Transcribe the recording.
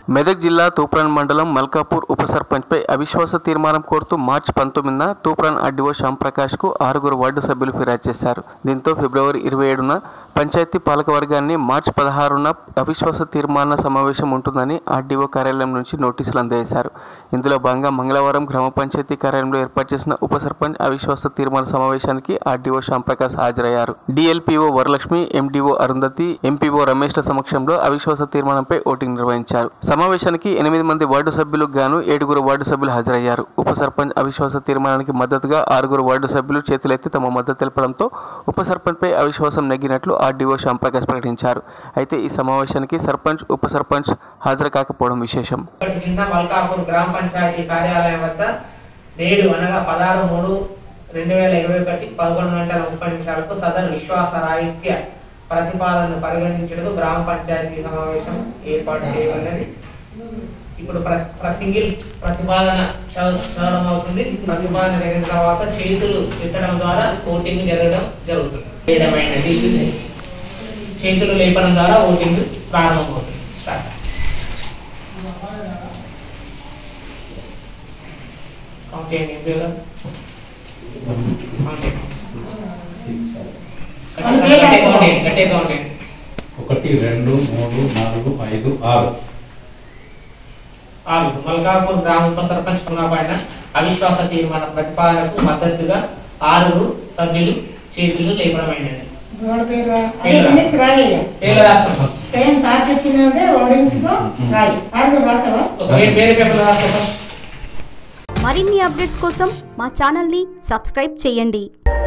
మెదక్ జిల్లా తూప్రాన్ మండలం మల్కాపూర్ ఉప సర్పంచ్పై అవిశ్వాస తీర్మానం కోరుతూ మార్చి పంతొమ్మిదిన తూప్రాన్ ఆర్డీఓ శ్యాంప్రకాష్కు ఆరుగురు వార్డు సభ్యులు ఫిర్యాదు చేశారు దీంతో ఫిబ్రవరి ఇరవై ఏడున పంచాయతీ పాలకవర్గాన్ని మార్చి పదహారున అవిశ్వాస తీర్మాన సమావేశం ఉంటుందని ఆర్డీఓ కార్యాలయం నుంచి నోటీసులు అందజేశారు ఇందులో భాగంగా మంగళవారం గ్రామ పంచాయతీ కార్యాలయంలో ఏర్పాటు చేసిన ఉప సర్పంచ్ అవిశ్వాస తీర్మాన సమావేశానికి ఆర్డీఓ శ్యాంప్రకాష్ హాజరయ్యారు DLPO Varalakshmi MDO Arundhati MPO రమేష్ల సమక్షంలో అవిశ్వాస తీర్మానంపై ఓటింగ్ నిర్వహించారు సమావేశానికి ఎనిమిది మంది వార్డు సభ్యులకు గాను ఏడుగురు వార్డు సభ్యులు హాజరయ్యారు ఉప సర్పంచ్ అవిశ్వాస తీర్మానానికి మద్దతుగా ఆరుగురు వార్డు సభ్యులు చేతులెత్తి తమ మద్దతు తెలపడంతో ఉప సర్పంచ్పై అవిశ్వాసం నెగ్గినట్లు ఆర్డీఓ శ్యాంప్రకాష్ ప్రకటించారు అయితే ఈ సమావేశానికి సర్పంచ్ ఉప సర్పంచ్ హాజరు కాకపోవడం విశేషం ఇప్పటి కింద మల్కాపూర్ గ్రామ పంచాయతీ కార్యాలయం వద్ద నేడు అనగా పదహారు మూడు రెండు వేల ఇరవై ఒకటి పదకొండు గంటల ముప్పై నిమిషాలకు సదరు విశ్వాస రాహిత్య ప్రతిపాదనను పరిగణించడానికి గ్రామ పంచాయతీ సమావేశం ఏర్పాటు చేయబడినది ఇప్పుడు ప్ర ప్ర- సింగిల్ ప్రతిపాదన చదవ- చదవడం అవుతుంది ప్రతిపాదన జరిగిన తర్వాత చేతులు ఎత్తడం ద్వారా ఓటింగ్ జరగడం జరుగుతుంది ఏదమైనది చేతులు లేపడం ద్వారా ఓటింగ్ ప్రారంభమవుతుంది స్టార్ట్ కౌంట్ చేయండి ఏం చేయాలి కౌంట్ చేయండి గట్టిగా గట్టిగా కౌంట్ చేయండి గట్టిగా కౌంట్ చేయండి ఒకటి రెండు మూడు నాలుగు ఐదు ఆరు ఆరు మల్కాపూర్ గ్రామ ఉప సర్పంచ్ పైన అవిశ్వాస తీర్మాన ప్రతిపాదనకు మద్దతుగా ఆరుగురు సభ్యులు చేతులు లేపడమైనది రోడ్ పేరు అదే ఇంగ్లీష్ రాయి పేర్లు రాస్తాం సేమ్ సార్ చెప్పినదే ఓడింగ్స్ తో రాయి ఆరు రాసావా ఒక వేరే వేరే పేపర్లు రాస్తాం మరిన్ని అప్డేట్స్ కోసం మా ఛానల్ని సబ్స్క్రైబ్ చేయండి